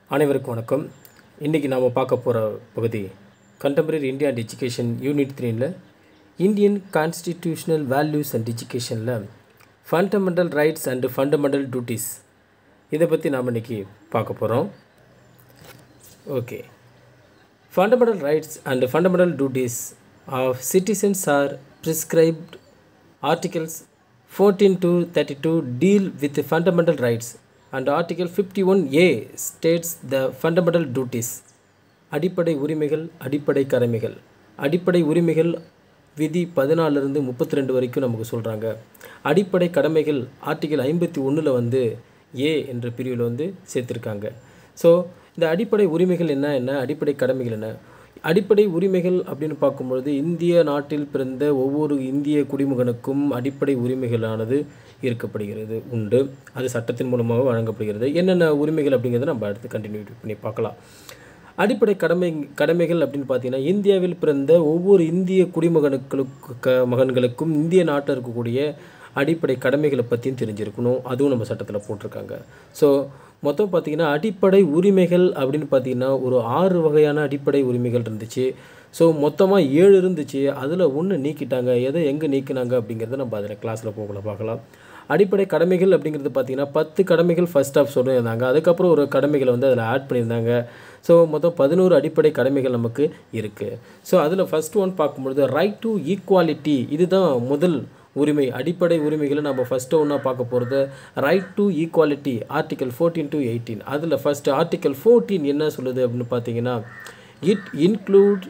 அனைவருக்கும் வணக்கம் இன்றைக்கி நாம் பார்க்க போகிற பகுதி contemporary India and education unit த்ரீல இந்தியன் கான்ஸ்டிடியூஷனல் வேல்யூஸ் அண்ட் எஜுகேஷனில் fundamental rights and fundamental duties இதை பற்றி நாம் இன்றைக்கி பார்க்க போகிறோம் okay fundamental rights and fundamental duties of citizens are prescribed articles 14 to 32 deal with the fundamental rights and article 51a states the fundamental duties அடிப்படை உரிமைகள் அடிப்படை கடமைகள் அடிப்படை உரிமைகள் விதி பதினாலிருந்து முப்பத்தி ரெண்டு வரைக்கும் நமக்கு சொல்கிறாங்க அடிப்படை கடமைகள் ஆர்டிகல் ஐம்பத்தி ஒன்றில் வந்து ஏ என்ற பிரிவில் வந்து சேர்த்துருக்காங்க ஸோ இந்த அடிப்படை உரிமைகள் என்ன என்ன அடிப்படை கடமைகள் என்ன அடிப்படை உரிமைகள் அப்படின்னு பார்க்கும்பொழுது இந்திய நாட்டில் பிறந்த ஒவ்வொரு இந்திய குடிமகனுக்கும் அடிப்படை உரிமைகளானது இருக்கப்படுகிறது உண்டு அது சட்டத்தின் மூலமாக வழங்கப்படுகிறது என்னென்ன உரிமைகள் அப்படிங்கிறத நம்ம அடுத்து கண்டினியூ பண்ணி பார்க்கலாம் அடிப்படை கடமை கடமைகள் அப்படின்னு பார்த்தீங்கன்னா இந்தியாவில் பிறந்த ஒவ்வொரு இந்திய குடிமகனுக்களுக்கு க- மகன்களுக்கும் இந்திய நாட்டில் இருக்கக்கூடிய அடிப்படை கடமைகளை பற்றியும் தெரிஞ்சிருக்கணும் அதுவும் நம்ம சட்டத்தில் போட்டிருக்காங்க ஸோ மொத்தம் பார்த்தீங்கன்னா அடிப்படை உரிமைகள் அப்படின்னு பார்த்தீங்கன்னா ஒரு ஆறு வகையான அடிப்படை உரிமைகள் இருந்துச்சு ஸோ மொத்தமாக ஏழு இருந்துச்சு அதில் ஒன்று நீக்கிட்டாங்க எதை எங்கே நீக்கினாங்க அப்படிங்கிறத நம்ம அதில் கிளாஸில் போகல பார்க்கலாம் அடிப்படை கடமைகள் அப்படிங்கிறது பார்த்தீங்கன்னா பத்து கடமைகள் ஃபர்ஸ்ட் ஆஃப் சொல்லியிருந்தாங்க அதுக்கப்புறம் ஒரு கடமைகளை வந்து அதில் ஆட் பண்ணியிருந்தாங்க ஸோ மொத்தம் பதினோரு அடிப்படை கடமைகள் நமக்கு இருக்குது ஸோ அதில் ஃபர்ஸ்ட் ஒன் பார்க்கும்பொழுது ரைட் டு ஈக்குவாலிட்டி இதுதான் முதல் உரிமை அடிப்படை உரிமைகளை நம்ம ஃபஸ்ட்டு ஒன்றா பார்க்க போகிறது right to equality article fourteen to eighteen அதில் ஃபஸ்ட்டு ஆர்டிகல் ஃபோர்டீன் என்ன சொல்லுது அப்படின்னு பார்த்தீங்கன்னா it include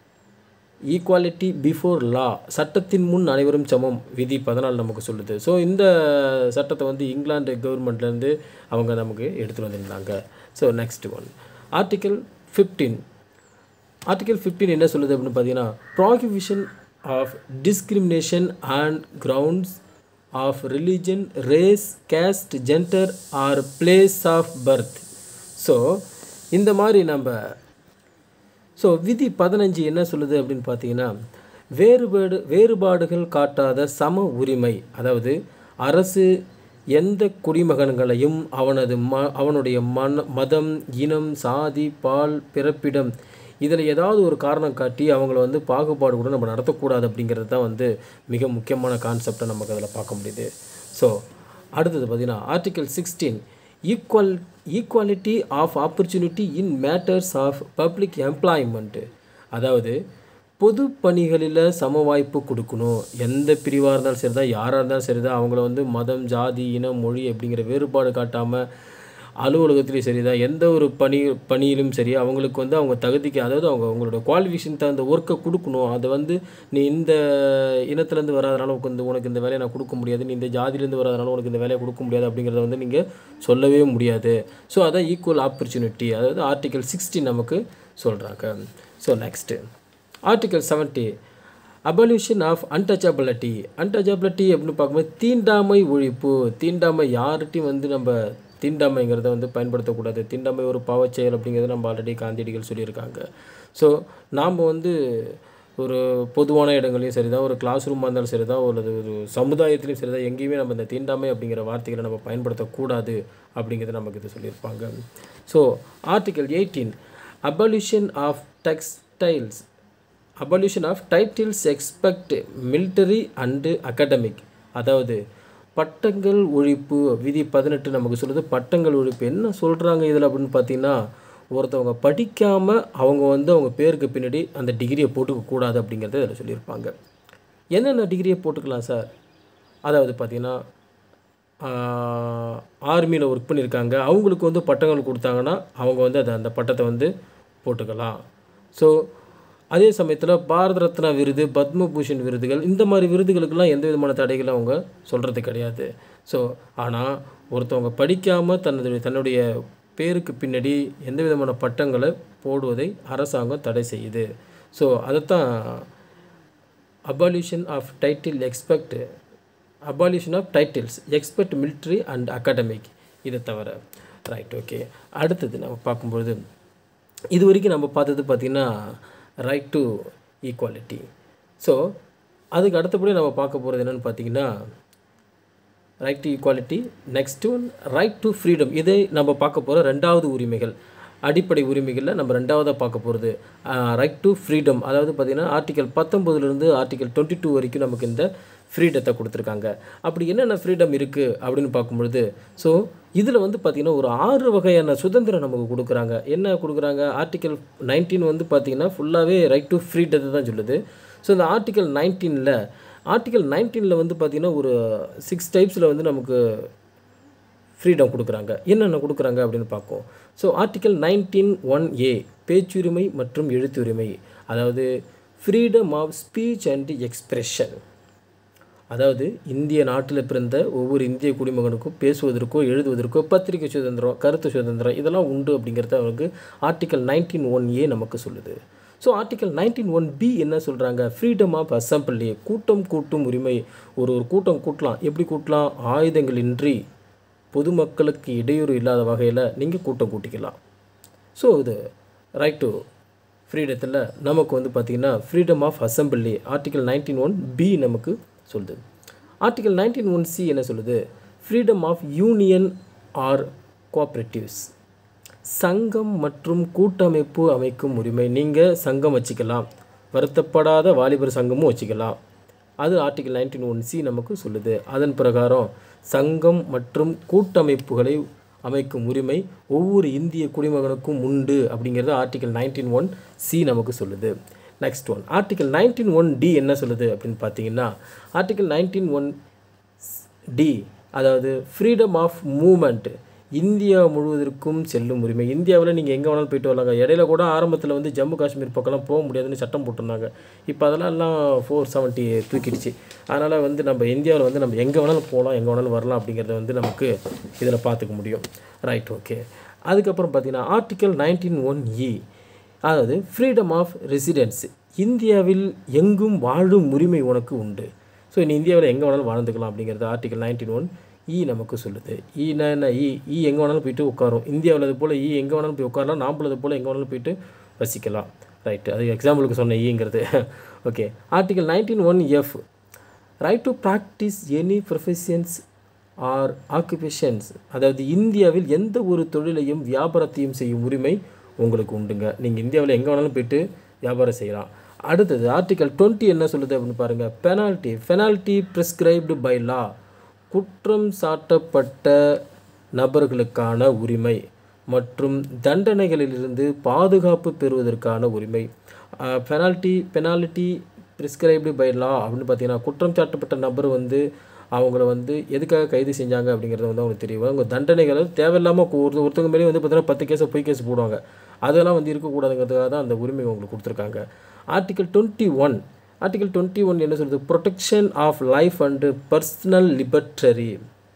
equality before law சட்டத்தின் முன் அனைவரும் சமம் விதி பதினாலு நமக்கு சொல்லுது ஸோ இந்த சட்டத்தை வந்து இங்கிலாந்து கவர்மெண்ட்லேருந்து அவங்க நமக்கு எடுத்துகிட்டு வந்திருந்தாங்க so next one article fifteen article 15 என்ன சொல்லுது அப்படின்னு பார்த்தீங்கன்னா prohibition of discrimination and grounds of religion race caste gender or place of birth so இந்த மாதிரி நம்ம ஸோ விதி பதினஞ்சு என்ன சொல்லுது அப்படின்னு பார்த்தீங்கன்னா வேறுபாடு வேறுபாடுகள் காட்டாத சம உரிமை அதாவது அரசு எந்த குடிமகன்களையும் அவனது ம அவனுடைய மன மதம் இனம் சாதி பால் பிறப்பிடம் இதில் ஏதாவது ஒரு காரணம் காட்டி அவங்கள வந்து பாகுபாடு கூட நம்ம நடத்தக்கூடாது அப்படிங்கிறது தான் வந்து மிக முக்கியமான கான்செப்டை நமக்கு அதில் பார்க்க முடியுது ஸோ அடுத்தது பார்த்தீங்கன்னா article sixteen equal equality of opportunity in matters of public employment அதாவது பொது பணிகளில் சம வாய்ப்பு கொடுக்கணும் எந்த பிரிவாக இருந்தாலும் சரி தான் யாராக இருந்தாலும் சரி தான் அவங்கள வந்து மதம் ஜாதி இனம் மொழி அப்படிங்கிற வேறுபாடு காட்டாமல் அலுவலகத்துலேயும் சரி தான் எந்த ஒரு பணி பணியிலும் சரி அவங்களுக்கு வந்து அவங்க தகுதிக்கு அதாவது அவங்க அவங்களோட குவாலிஃபிகேஷன் தகுந்த ஒர்க்கை கொடுக்கணும் அதை வந்து நீ இந்த இனத்துலேருந்து வராதனால உனக்கு இந்த உனக்கு இந்த வேலையை நான் கொடுக்க முடியாது நீ இந்த ஜாதியிலேருந்து வராதனால உனக்கு இந்த வேலையை கொடுக்க முடியாது அப்படிங்கிறத வந்து நீங்கள் சொல்லவே முடியாது ஸோ அதான் ஈக்குவல் ஆப்பர்ச்சுனிட்டி அதாவது ஆர்டிகல் சிக்ஸ்டி நமக்கு சொல்கிறாங்க so next article seventy abolition of untouchability untouchability அப்படின்னு பார்க்கும்போது தீண்டாமை ஒழிப்பு தீண்டாமை யார்கிட்டையும் வந்து நம்ம தீண்டாமைங்கிறத வந்து பயன்படுத்தக்கூடாது தீண்டாமை ஒரு பாவச் செயல் அப்படிங்கிறத நம்ம ஆல்ரெடி காந்தியடிகள் சொல்லியிருக்காங்க ஸோ நாம் வந்து ஒரு பொதுவான இடங்களையும் சரி தான் ஒரு கிளாஸ் ரூமாக இருந்தாலும் சரி தான் ஒரு ஒரு சமுதாயத்துலையும் சரி தான் எங்கேயுமே நம்ம இந்த தீண்டாமை அப்படிங்கிற வார்த்தைகளை நம்ம பயன்படுத்தக்கூடாது அப்படிங்கிறத நமக்கு இது சொல்லியிருப்பாங்க so article eighteen abolition of textiles abolition of titles expect military and academic அதாவது பட்டங்கள் ஒழிப்பு விதி பதினெட்டு நமக்கு சொல்லுது பட்டங்கள் ஒழிப்பு என்ன சொல்கிறாங்க இதில் அப்படின்னு பார்த்தீங்கன்னா ஒருத்தவங்க படிக்காமல் அவங்க வந்து அவங்க பேருக்கு பின்னாடி அந்த டிகிரியை போட்டுக்க கூடாது அப்படிங்கிறத இதில் சொல்லியிருப்பாங்க என்னென்ன டிகிரியை போட்டுக்கலாம் சார் அதாவது பார்த்தீங்கன்னா ஆர்மியில் ஒர்க் பண்ணியிருக்காங்க அவங்களுக்கு வந்து பட்டங்கள் கொடுத்தாங்கன்னா அவங்க வந்து அதை அந்த பட்டத்தை வந்து போட்டுக்கலாம் ஸோ அதே சமயத்தில் பாரத ரத்னா விருது பத்மபூஷன் விருதுகள் இந்த மாதிரி விருதுகளுக்கெல்லாம் எந்த விதமான தடைகளும் அவங்க சொல்கிறது கிடையாது ஸோ ஆனால் ஒருத்தவங்க படிக்காமல் தன்னுடைய தன்னுடைய பேருக்கு பின்னாடி எந்த விதமான பட்டங்களை போடுவதை அரசாங்கம் தடை செய்யுது ஸோ அதைத்தான் abolition of title expect abolition of titles expect military and academic இதை தவிர ரைட் ஓகே அடுத்தது நம்ம பார்க்கும்பொழுது இது வரைக்கும் நம்ம பார்த்தது பார்த்திங்கன்னா ரைட் டு ஈக்குவாலிட்டி ஸோ அதுக்கு அடுத்தபடி நம்ம பார்க்க போகிறது என்னென்னு பார்த்தீங்கன்னா right to equality next one right to freedom இதை நம்ம பார்க்க போகிற ரெண்டாவது உரிமைகள் அடிப்படை உரிமைகளில் நம்ம ரெண்டாவதாக பார்க்க போகிறது ரைட் டு ஃப்ரீடம் அதாவது பார்த்திங்கன்னா ஆர்டிகல் பத்தொம்போதுலேருந்து ஆர்டிகல் டுவெண்ட்டி டூ வரைக்கும் நமக்கு இந்த ஃப்ரீடத்தை கொடுத்துருக்காங்க அப்படி என்னென்ன ஃப்ரீடம் இருக்குது அப்படின்னு பார்க்கும்பொழுது ஸோ இதில் வந்து பார்த்திங்கன்னா ஒரு ஆறு வகையான சுதந்திரம் நமக்கு கொடுக்குறாங்க என்ன கொடுக்குறாங்க ஆர்டிகல் நைன்டீன் வந்து பார்த்திங்கன்னா ஃபுல்லாகவே ரைட் டு ஃப்ரீடத்தை தான் சொல்லுது ஸோ இந்த ஆர்டிகல் நைன்டீனில் ஆர்டிகல் நைன்டீனில் வந்து பார்த்திங்கன்னா ஒரு சிக்ஸ் டைப்ஸில் வந்து நமக்கு ஃப்ரீடம் கொடுக்குறாங்க என்னென்ன கொடுக்குறாங்க அப்படின்னு பார்ப்போம் so article nineteen one A பேச்சுரிமை மற்றும் எழுத்துரிமை அதாவது freedom of speech and expression அதாவது இந்திய நாட்டில் பிறந்த ஒவ்வொரு இந்திய குடிமகனுக்கும் பேசுவதற்கோ எழுதுவதற்கோ பத்திரிகை சுதந்திரம் கருத்து சுதந்திரம் இதெல்லாம் உண்டு அப்படிங்கிறத அவருக்கு ஆர்டிகல் நைன்டீன் ஒன் ஏ நமக்கு சொல்லுது so article nineteen one B என்ன சொல்கிறாங்க ஃப்ரீடம் ஆஃப் அசம்பிளி கூட்டம் கூட்டும் உரிமை ஒரு ஒரு கூட்டம் கூட்டலாம் எப்படி கூட்டலாம் ஆயுதங்களின்றி பொதுமக்களுக்கு இடையூறு இல்லாத வகையில் நீங்கள் கூட்டம் கூட்டிக்கலாம் ஸோ இது ரைட் டு ஃப்ரீடத்தில் நமக்கு வந்து பார்த்திங்கன்னா freedom of assembly article nineteen one B நமக்கு சொல்லுது ஆர்டிகல் நைன்டீன் ஒன் சி என்ன சொல்லுது freedom of union or cooperatives சங்கம் மற்றும் கூட்டமைப்பு அமைக்கும் உரிமை நீங்கள் சங்கம் வச்சுக்கலாம் வருத்தப்படாத வாலிபர் சங்கமும் வச்சுக்கலாம் அது ஆர்டிகல் நைன்டீன் ஒன் சி நமக்கு சொல்லுது அதன் பிரகாரம் சங்கம் மற்றும் கூட்டமைப்புகளை அமைக்கும் உரிமை ஒவ்வொரு இந்திய குடிமகனுக்கும் உண்டு அப்படிங்கிறது ஆர்டிகல் நைன்டீன் ஒன் சி நமக்கு சொல்லுது next one article nineteen one D என்ன சொல்லுது அப்படின்னு பார்த்தீங்கன்னா ஆர்டிகல் நைன்டீன் ஒன் டி அதாவது ஃப்ரீடம் ஆஃப் மூமெண்ட் இந்தியா முழுவதற்கும் செல்லும் உரிமை இந்தியாவில் நீங்கள் எங்கே வேணாலும் போயிட்டு வரலாங்க இடையில கூட ஆரம்பத்தில் வந்து ஜம்மு காஷ்மீர் பக்கம்லாம் போக முடியாதுன்னு சட்டம் போட்டிருந்தாங்க இப்போ அதெல்லாம் எல்லாம் ஃபோர் செவன்ட்டி தூக்கிடுச்சு அதனால் வந்து நம்ம இந்தியாவில் வந்து நம்ம எங்கே வேணாலும் போகலாம் எங்கே வேணாலும் வரலாம் அப்படிங்கிறத வந்து நமக்கு இதில் பார்த்துக்க முடியும் ரைட் ஓகே அதுக்கப்புறம் பார்த்தீங்கன்னா ஆர்டிக்கல் நைன்டீன் ஒன் இ அதாவது ஃப்ரீடம் ஆஃப் ரெசிடென்ஸ் இந்தியாவில் எங்கும் வாழும் உரிமை உனக்கு உண்டு ஸோ நீ இந்தியாவில் எங்கே வேணாலும் வாழ்ந்துக்கலாம் அப்படிங்கிறது ஆர்டிகல் நைன்டீன் ஒன் இ நமக்கு சொல்லுது ஈனா என்ன இ இ எங்கே வேணாலும் போயிட்டு உட்காரும் இந்தியாவில் அது போல் இ எங்கே வேணாலும் போய் உட்காரலாம் நாம்பளது போல் எங்கே வேணாலும் போயிட்டு வசிக்கலாம் ரைட்டு அது எக்ஸாம்பிளுக்கு சொன்ன ஈங்கிறது okay article nineteen one F right to practice any professions or occupations அதாவது இந்தியாவில் எந்த ஒரு தொழிலையும் வியாபாரத்தையும் செய்யும் உரிமை உங்களுக்கு உண்டுங்க நீங்கள் இந்தியாவில் எங்கே வேணாலும் போயிட்டு வியாபாரம் செய்யலாம் அடுத்தது ஆர்டிகல் டுவெண்ட்டி என்ன சொல்லுது அப்படின்னு பாருங்கள் penalty penalty prescribed by law குற்றம் சாட்டப்பட்ட நபர்களுக்கான உரிமை மற்றும் தண்டனைகளிலிருந்து பாதுகாப்பு பெறுவதற்கான உரிமை penalty penalty prescribed by law அப்படின்னு பார்த்தீங்கன்னா குற்றம் சாட்டப்பட்ட நபர் வந்து அவங்கள வந்து எதுக்காக கைது செஞ்சாங்க அப்படிங்கிறது வந்து அவங்களுக்கு தெரியும் அவங்க தண்டனைகளை தேவையில்லாமல் ஒரு ஒருத்தவங்க மேலேயும் வந்து பார்த்தீங்கன்னா பத்து கேஸை பொய் கேஸ் போடுவாங்க அதெல்லாம் வந்து இருக்கக்கூடாதுங்கிறதுக்காக தான் அந்த உரிமை அவங்களுக்கு கொடுத்துருக்காங்க article twenty one article twenty one என்ன சொல்கிறது protection of life and personal liberty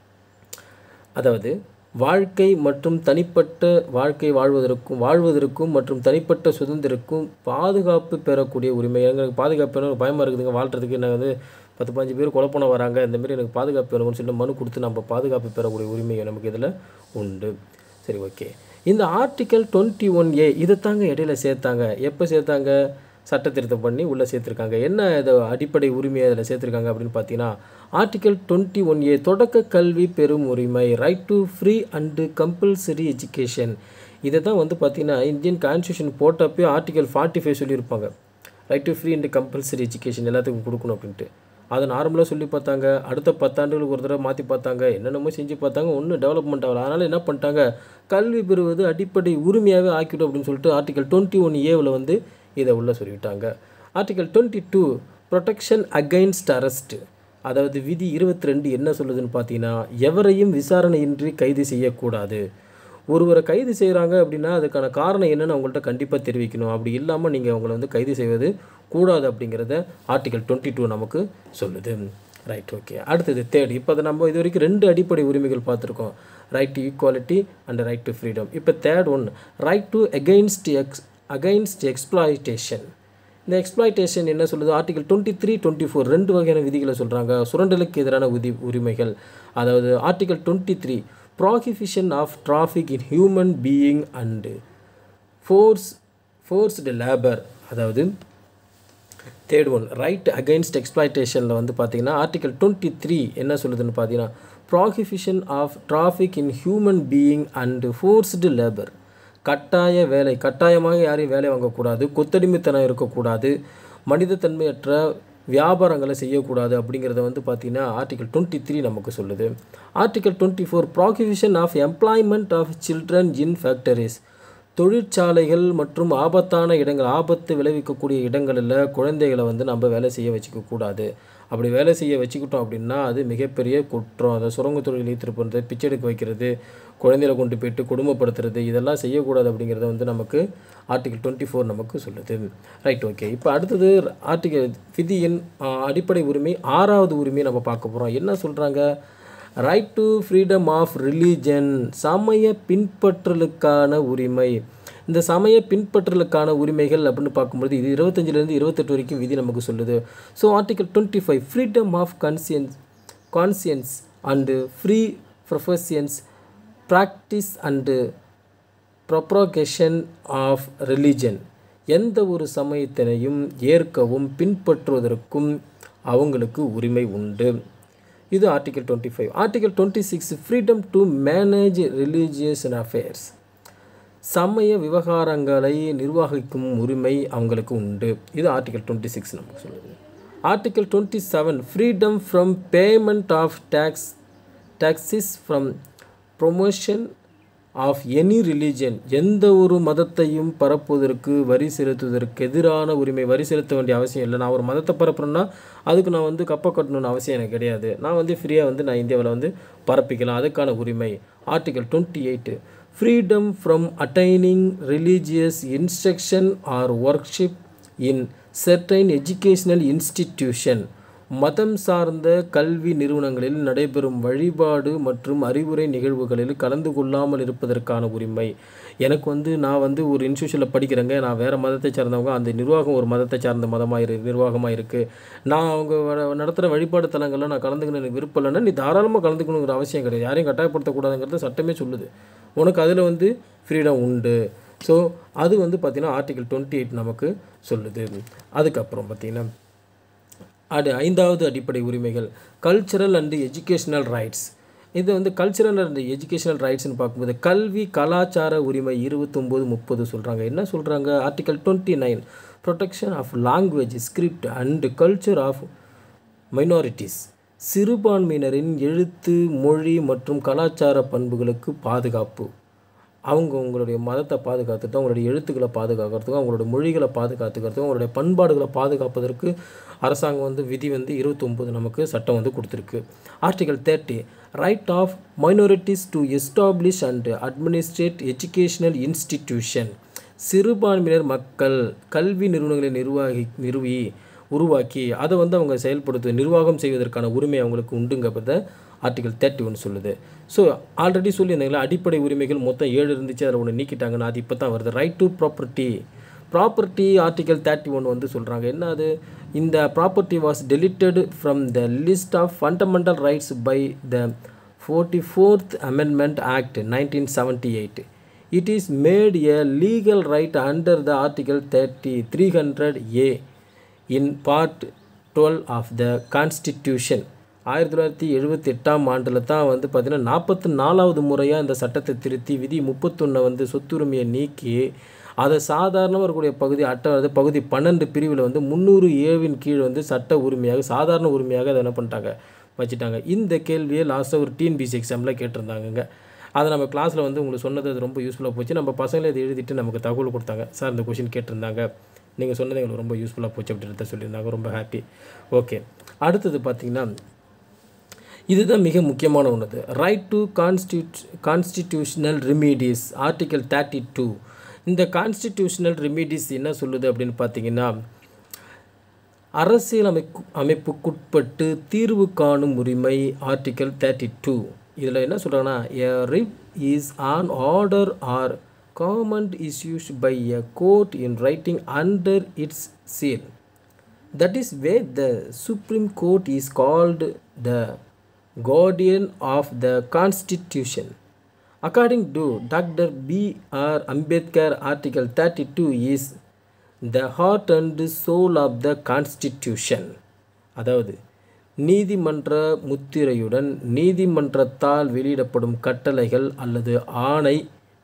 அதாவது வாழ்க்கை மற்றும் தனிப்பட்ட வாழ்க்கை வாழ்வதற்கும் வாழ்வதற்கும் மற்றும் தனிப்பட்ட சுதந்திரக்கும் பாதுகாப்பு பெறக்கூடிய உரிமை எங்களுக்கு பாதுகாப்பு வேணும் பயமாக இருக்குதுங்க வாழ்கிறதுக்கு நான் வந்து பத்து பதினஞ்சு பேர் கொலை பண்ண வராங்க இந்தமாரி எனக்கு பாதுகாப்பு வேணும்னு சொல்லி மனு கொடுத்து நம்ம பாதுகாப்பு பெறக்கூடிய உரிமை நமக்கு இதில் உண்டு சரி ஓகே இந்த ஆர்டிக்கல் டுவெண்ட்டி ஒன் ஏ இதை தாங்க இடையில சேர்த்தாங்க எப்போ சேர்த்தாங்க சட்ட திருத்தம் பண்ணி உள்ளே சேர்த்துருக்காங்க என்ன இது அடிப்படை உரிமையை அதில் சேர்த்துருக்காங்க அப்படின்னு பார்த்தீங்கன்னா ஆர்டிக்கல் டுவெண்ட்டி ஒன் ஏ தொடக்க கல்வி பெறும் உரிமை right to free and compulsory education இதை தான் வந்து பார்த்தீங்கன்னா இந்தியன் கான்ஸ்டியூஷன் போட்டப்போ ஆர்டிக்கல் ஃபார்ட்டி ஃபைவ் சொல்லியிருப்பாங்க right to free and compulsory education எல்லாத்துக்கும் கொடுக்கணும் அப்படின்ட்டு அதை நார்மலாக சொல்லி பார்த்தாங்க அடுத்த பத்தாண்டுகளுக்கு ஒரு தடவை மாற்றி பார்த்தாங்க என்னென்னமோ செஞ்சு பார்த்தாங்க ஒன்றும் டெவலப்மெண்ட் ஆகல அதனால் என்ன பண்ணிட்டாங்க கல்வி பெறுவது அடிப்படை உரிமையாகவே ஆக்கிடும் அப்படின்னு சொல்லிட்டு ஆர்டிகல் டுவெண்ட்டி ஒன் ஏவில் வந்து இதை உள்ளே சொல்லிவிட்டாங்க article twenty two protection against arrest அதாவது விதி இருபத்தி ரெண்டு என்ன சொல்லுதுன்னு பார்த்தீங்கன்னா எவரையும் விசாரணையின்றி கைது செய்யக்கூடாது ஒருவரை கைது செய்கிறாங்க அப்படின்னா அதுக்கான காரணம் என்னென்னு அவங்கள்ட்ட கண்டிப்பாக தெரிவிக்கணும் அப்படி இல்லாமல் நீங்கள் அவங்கள வந்து கைது செய்வது கூடாது அப்படிங்கிறத ஆர்டிகல் டுவெண்ட்டி டூ நமக்கு சொல்லுது ரைட் ஓகே அடுத்தது தேர்ட் இப்போ அதை நம்ம இது வரைக்கும் ரெண்டு அடிப்படை உரிமைகள் பார்த்துருக்கோம் right to equality and right to freedom இப்போ third one right to against ex against exploitation இந்த எக்ஸ்ப்ளாய்டேஷன் என்ன சொல்லுது article twenty three twenty four ரெண்டு வகையான விதிகளை சொல்கிறாங்க சுரண்டலுக்கு எதிரான உதி உரிமைகள் அதாவது article twenty three prohibition of traffic in human being and force forced labour அதாவது தேர்ட் ஒன் ரைட் அகைன்ஸ்ட் எக்ஸ்ப்ளாய்டேஷனில் வந்து பார்த்தீங்கன்னா ஆர்டிகல் டுவெண்ட்டி த்ரீ என்ன சொல்லுதுன்னு பார்த்தீங்கன்னா prohibition of traffic in human being and forced labour கட்டாய வேலை கட்டாயமாக யாரையும் வேலை வாங்கக்கூடாது கொத்தடிமைத்தனம் இருக்கக்கூடாது மனிதத்தன்மையற்ற வியாபாரங்களை செய்யக்கூடாது அப்படிங்கிறத வந்து பார்த்திங்கன்னா ஆர்டிகல் டுவெண்ட்டி த்ரீ நமக்கு சொல்லுது article twenty four prohibition of employment of children in factories தொழிற்சாலைகள் மற்றும் ஆபத்தான இடங்கள் ஆபத்து விளைவிக்கக்கூடிய இடங்களில் குழந்தைகளை வந்து நம்ம வேலை செய்ய வச்சுக்க கூடாது அப்படி வேலை செய்ய வச்சுக்கிட்டோம் அப்படின்னா அது மிகப்பெரிய குற்றம் அதை சுரங்க தொழில் ஈர்த்து பண்ணுறது பிச்சை எடுக்க வைக்கிறது குழந்தைகளை கொண்டு போயிட்டு குடும்பப்படுத்துறது இதெல்லாம் செய்யக்கூடாது அப்படிங்கிறத வந்து நமக்கு ஆர்டிகல் டுவெண்ட்டி ஃபோர் நமக்கு சொல்லுது ரைட் ஓகே இப்போ அடுத்தது ஆர்டிகல் விதியின் ஆஹ், அடிப்படை உரிமை ஆறாவது உரிமையை நம்ம பார்க்க போகிறோம் என்ன சொல்கிறாங்க right to freedom of religion சமய பின்பற்றலுக்கான உரிமை இந்த சமய பின்பற்றலுக்கான உரிமைகள் அப்படின்னு பார்க்கும்போது இது இருபத்தஞ்சிலேருந்து இருபத்தெட்டு வரைக்கும் விதி நமக்கு சொல்லுது so article twenty five freedom of conscience conscience and free professions practice and propagation of religion எந்த ஒரு சமயத்தினையும் ஏற்கவும் பின்பற்றுவதற்கும் அவங்களுக்கு உரிமை உண்டு இது article twenty five article twenty six freedom to manage religious affairs சமய விவகாரங்களை நிர்வகிக்கும் உரிமை அவங்களுக்கு உண்டு இது ஆர்டிகல் டுவெண்ட்டி சிக்ஸ் நமக்கு சொல்லுது article twenty seven freedom from payment of tax taxes from promotion of any religion எந்த ஒரு மதத்தையும் பரப்புவதற்கு வரி செலுத்துவதற்கு எதிரான உரிமை வரி செலுத்த வேண்டிய அவசியம் இல்லை நான் ஒரு மதத்தை பரப்புறேன்னா அதுக்கு நான் வந்து கப்பை கட்டணும்னு அவசியம் எனக்கு கிடையாது நான் வந்து ஃப்ரீயாக வந்து நான் இந்தியாவில் வந்து பரப்பிக்கலாம் அதுக்கான உரிமை article twenty eight freedom from attaining religious instruction or worship in certain educational institution மதம் சார்ந்த கல்வி நிறுவனங்களில் நடைபெறும் வழிபாடு மற்றும் அறிவுரை நிகழ்வுகளில் கலந்து கொள்ளாமல் இருப்பதற்கான உரிமை எனக்கு வந்து நான் வந்து ஒரு இன்ஸ்டியூஷனில் படிக்கிறேங்க நான் வேறு மதத்தை சார்ந்தவங்க அந்த நிர்வாகம் ஒரு மதத்தை சார்ந்த மதமாக இரு நிர்வாகமாக இருக்குது நான் அவங்க வ- நடத்துகிற வழிபாடு தலங்களில் நான் கலந்துக்கணும் எனக்கு விருப்பம் இல்லைன்னா நீ தாராளமாக கலந்துக்கணுங்கிற அவசியம் கிடையாது யாரையும் கட்டாயப்படுத்தக்கூடாதுங்கிறது சட்டமே சொல்லுது உனக்கு அதில் வந்து ஃப்ரீடம் உண்டு ஸோ அது வந்து பார்த்திங்கன்னா ஆர்டிகல் டுவெண்ட்டி எயிட் நமக்கு சொல்லுது அதுக்கப்புறம் பார்த்திங்கன்னா அது ஐந்தாவது அடிப்படை உரிமைகள் கல்ச்சரல் அண்டு எஜுகேஷனல் ரைட்ஸ் இது வந்து கல்ச்சரல் அண்ட் எஜுகேஷனல் ரைட்ஸ்னு பார்க்கும்போது கல்வி கலாச்சார உரிமை இருபத்தொம்போது முப்பது சொல்கிறாங்க என்ன சொல்கிறாங்க article twenty nine protection of language script and culture of minorities சிறுபான்மையினரின் எழுத்து மொழி மற்றும் கலாச்சார பண்புகளுக்கு பாதுகாப்பு அவங்க உங்களுடைய மதத்தை பாதுகாத்துட்டு அவங்களுடைய எழுத்துக்களை பாதுகாக்கிறதுக்கும் அவங்களுடைய மொழிகளை பாதுகாத்துக்கிறதுக்கும் அவங்களுடைய பண்பாடுகளை பாதுகாப்பதற்கு அரசாங்கம் வந்து விதி வந்து இருபத்தொம்போது நமக்கு சட்டம் வந்து கொடுத்துருக்கு article thirty right of minorities to establish and administrate educational institution சிறுபான்மையினர் மக்கள் கல்வி நிறுவனங்களை நிர்வாகி நிறுவி உருவாக்கி அதை வந்து அவங்க செயல்படுத்த நிர்வாகம் செய்வதற்கான உரிமை அவங்களுக்கு உண்டுங்கிறத ஆர்டிகல் தேர்ட்டி ஒன் சொல்லுது ஸோ ஆல்ரெடி சொல்லியிருந்தாங்களா அடிப்படை உரிமைகள் மொத்தம் ஏழு இருந்துச்சு அதில் ஒன்று நீக்கிட்டாங்கன்னா அது இப்போ தான் வருது right to property property article thirty one வந்து சொல்கிறாங்க என்ன அது இந்த property was deleted from the list of fundamental rights by the forty fourth amendment act nineteen seventy eight it is made a legal right under the article thirty three hundred A in part twelve of the constitution ஆயிரத்தி தொள்ளாயிரத்தி எழுபத்தி எட்டாம் ஆண்டில் தான் வந்து பார்த்திங்கன்னா நாற்பத்தி நாலாவது முறையாக இந்த சட்டத்தை திருத்தி விதி முப்பத்தொன்னை வந்து சொத்துரிமையை நீக்கி அதை சாதாரணமாக இருக்கக்கூடிய பகுதி அட்டை வந்து பகுதி பன்னெண்டு பிரிவில் வந்து முந்நூறு ஏவின் கீழ் வந்து சட்ட உரிமையாக சாதாரண உரிமையாக அதை என்ன பண்ணிட்டாங்க வச்சுட்டாங்க இந்த கேள்வியை லாஸ்ட்டாக ஒரு டிஎன்பிசி எக்ஸாமில் கேட்டிருந்தாங்கங்க அதை நம்ம கிளாஸில் வந்து உங்களுக்கு சொன்னது அது ரொம்ப யூஸ்ஃபுல்லாக போச்சு நம்ம பசங்களே இதை எழுதிட்டு நமக்கு தகவல் கொடுத்தாங்க சார் இந்த கொஷின் கேட்டிருந்தாங்க நீங்கள் சொன்னது எங்களுக்கு ரொம்ப யூஸ்ஃபுல்லாக போச்சு அப்படின்றத சொல்லியிருந்தாங்க ரொம்ப ஹாப்பி ஓகே அடுத்தது பார்த்திங்கன்னா இதுதான் மிக முக்கியமான ஒன்று right to constitute constitutional remedies article thirty two இந்த கான்ஸ்டிடியூஷனல் ரெமீடிஸ் என்ன சொல்லுது அப்படின்னு பார்த்தீங்கன்னா அரசியல் அமைப்பு அமைப்புக்குட்பட்டு தீர்வு காணும் உரிமை ஆர்டிகல் தேர்ட்டி டூ இதில் என்ன சொல்கிறாங்கன்னா a writ is an order or government issued by a court in writing under its seal that is where the supreme court is called the guardian of the constitution according to dr b r ambedkar article 32 is the heart and soul of the constitution அதாவது நீதிமன்ற முத்திரையுடன் நீதிமன்றத்தால் வெளியிடப்படும் கட்டளைகள் அல்லது ஆணை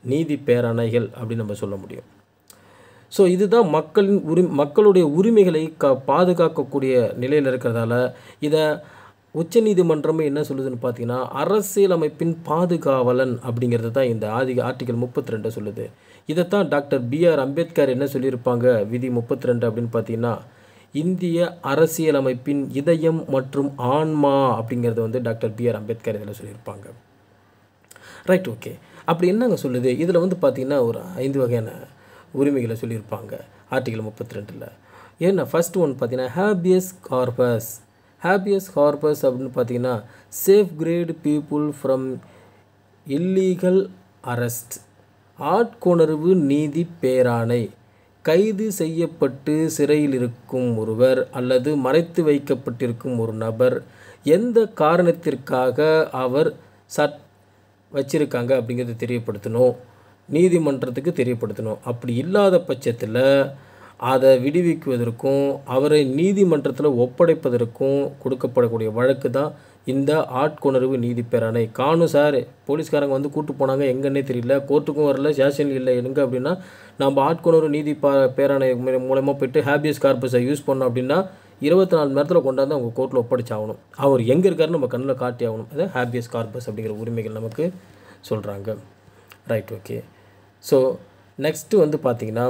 நீதி பேராணைகள் அப்படின்னு நம்ம சொல்ல முடியும் ஸோ இதுதான் மக்களின் உரி மக்களுடைய உரிமைகளை க பாதுகாக்கக்கூடிய நிலையில் இருக்கிறதால இதை உச்சநீதிமன்றமே என்ன சொல்லுதுன்னு பார்த்தீங்கன்னா அரசியலமைப்பின் பாதுகாவலன் அப்படிங்கிறது தான் இந்த ஆதி ஆர்டிகல் முப்பத்தி ரெண்டு சொல்லுது இதைத்தான் டாக்டர் பிஆர் அம்பேத்கர் என்ன சொல்லியிருப்பாங்க விதி முப்பத்தி ரெண்டு அப்படின்னு பார்த்தீங்கன்னா இந்திய அரசியலமைப்பின் இதயம் மற்றும் ஆன்மா அப்படிங்கிறது வந்து டாக்டர் பிஆர் அம்பேத்கர் இதில் சொல்லியிருப்பாங்க ரைட் ஓகே அப்படி என்னங்க சொல்லுது இதில் வந்து பார்த்திங்கன்னா ஒரு ஐந்து வகையான உரிமைகளை சொல்லியிருப்பாங்க ஆர்டிகல் முப்பத்தி ரெண்டில் ஏன்னா ஃபர்ஸ்ட் ஒன் பார்த்தீங்கன்னா ஹேபியஸ் கார்பஸ் ஹேபியஸ் கார்பஸ் அப்படின்னு பார்த்தீங்கன்னா safeguard people from illegal arrest ஆட்கொணர்வு நீதி பேராணை கைது செய்யப்பட்டு சிறையில் இருக்கும் ஒருவர் அல்லது மறைத்து வைக்கப்பட்டிருக்கும் ஒரு நபர் எந்த காரணத்திற்காக அவர் சட் வச்சிருக்காங்க அப்படிங்கிறத தெரியப்படுத்தணும் நீதிமன்றத்துக்கு தெரியப்படுத்தணும் அப்படி இல்லாத பட்சத்தில் அதை விடுவிக்குவதற்கும் அவரை நீதிமன்றத்தில் ஒப்படைப்பதற்கும் கொடுக்கப்படக்கூடிய வழக்கு தான் இந்த ஆட்கொணர்வு நீதி பேராணை காணும் சார் போலீஸ்காரங்க வந்து கூட்டு போனாங்க எங்கன்னே தெரியல கோர்ட்டுக்கும் வரல ஸ்டேஷன் இல்லை எங்கே அப்படின்னா நம்ம ஆட்கொணர்வு நீதி பா பேராணை மூலமாக போயிட்டு ஹேபியஸ் கார்பஸை யூஸ் பண்ணோம் அப்படின்னா இருபத்தி நாலு மணி நேரத்தில் கொண்டாந்து அவங்க கோர்ட்டில் ஒப்படைச்சாகணும் அவர் எங்கே இருக்காருன்னு நம்ம கண்ணில் காட்டி ஆகணும் அதான் ஹேபியஸ் கார்பஸ் அப்படிங்கிற உரிமைகள் நமக்கு சொல்கிறாங்க ரைட் ஓகே ஸோ நெக்ஸ்ட்டு வந்து பார்த்திங்கன்னா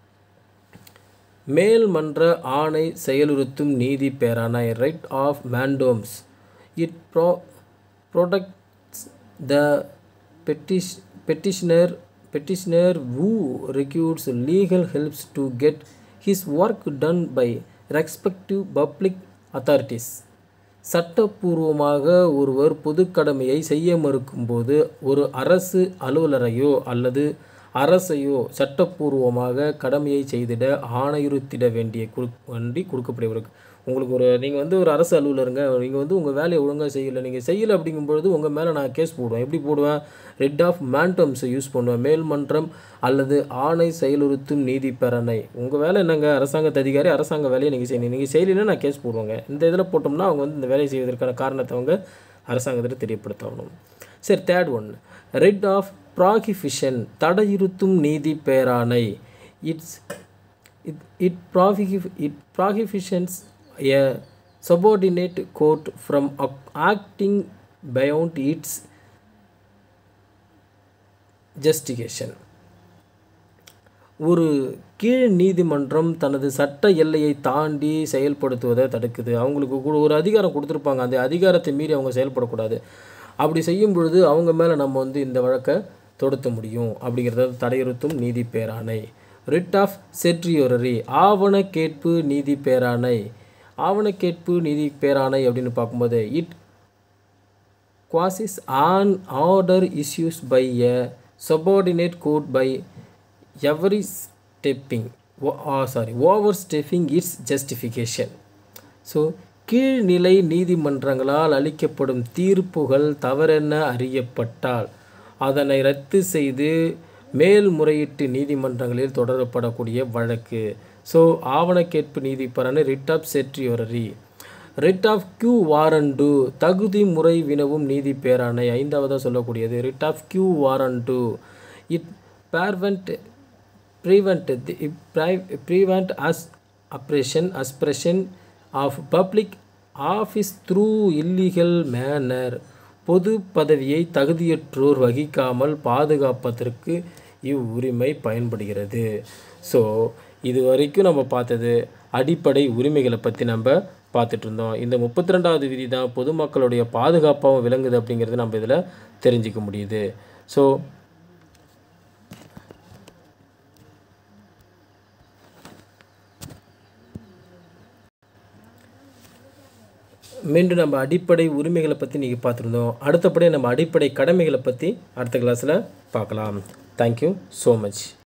மேல்மன்ற ஆணை செயலுறுத்தும் நீதி பேராணை writ of mandamus it pro protects the petit petitioner petitioner who recruits legal helps to get his work done by respective public authorities சட்டப்பூர்வமாக ஒருவர் பொது கடமையை செய்ய மறுக்கும்போது ஒரு அரசு அலுவலரையோ அல்லது அரசையோ சட்டப்பூர்வமாக கடமையை செய்திட ஆணையுறுத்திட வேண்டிய குடு வண்டி கொடுக்கப்படுவருக்கு உங்களுக்கு ஒரு நீங்கள் வந்து ஒரு அரசு அலுவலருங்க நீங்கள் வந்து உங்கள் வேலையை ஒழுங்காக செய்யலை நீங்கள் செய்யலை அப்படிங்கும்பொழுது உங்கள் மேலே நான் கேஸ் போடுவேன் எப்படி போடுவேன் ரெட் ஆஃப் மேண்டம்ஸை யூஸ் பண்ணுவேன் மேல்மன்றம் அல்லது ஆணை செயலுறுத்தும் நீதி பேரணை உங்கள் வேலை என்னங்க அரசாங்கத்து அதிகாரி அரசாங்க வேலையை நீங்கள் செய்யணும் நீங்கள் செய்யலைன்னா நான் கேஸ் போடுவாங்க இந்த இதில் போட்டோம்னா அவங்க வந்து இந்த வேலையை செய்வதற்கான காரணத்தை அவங்க அரசாங்கத்தில் தெரியப்படுத்தணும் சரி third one writ of prohibition தடையுறுத்தும் நீதி பேராணை it's it, it, prohib- it prohibits a subordinate court from ac- acting beyond its justification ஒரு கீழ் நீதிமன்றம் தனது சட்ட எல்லையை தாண்டி செயல்படுத்துவதை தடுக்குது அவங்களுக்கு கூட ஒரு அதிகாரம் கொடுத்துருப்பாங்க அந்த அதிகாரத்தை மீறி அவங்க செயல்படக்கூடாது அப்படி செய்யும் பொழுது அவங்க மேலே நம்ம வந்து இந்த வழக்கை தொடுத்த முடியும் அப்படிங்கிறத தடையுறுத்தும் நீதி பேராணை ரிட் ஆஃப் செட்ரியோரரி ஆவண கேட்பு நீதி பேராணை ஆவண கேட்பு நீதி பேராணை அப்படின்னு பார்க்கும்போது it quashes an order issues by a subordinate court by every stepping oh, sorry overstepping its justification so கீழ்நிலை நீதிமன்றங்களால் அளிக்கப்படும் தீர்ப்புகள் தவறென அறியப்பட்டால் அதனை ரத்து செய்து மேல்முறையீட்டு நீதிமன்றங்களில் தொடரப்படக்கூடிய வழக்கு ஸோ ஆவணக்கேட்பு நீதிப்பரான writ of certiorari writ of quo warranto தகுதி முறை வினவும் நீதி பேராணை ஐந்தாவதாக சொல்லக்கூடியது writ of quo warranto it prevent prevent prevent us usurpation usurpation of public office through illegal manner பொது பதவியை தகுதியற்றோர் வகிக்காமல் பாதுகாப்பதற்கு இவ்வுரிமை பயன்படுகிறது ஸோ இது வரைக்கும் நம்ம பார்த்தது அடிப்படை உரிமைகளை பற்றி நம்ம பார்த்துட்டு இருந்தோம் இந்த முப்பத்தி ரெண்டாவது விதி தான் பொதுமக்களுடைய பாதுகாப்பாகவும் விளங்குது அப்படிங்கிறது நம்ம இதில் தெரிஞ்சிக்க முடியுது ஸோ மீண்டும் நம்ம அடிப்படை உரிமைகளை பற்றி நீங்கள் பார்த்துருந்தோம் அடுத்தபடியாக நம்ம அடிப்படை கடமைகளை பற்றி அடுத்த கிளாஸில் பார்க்கலாம் தேங்க்யூ ஸோ மச்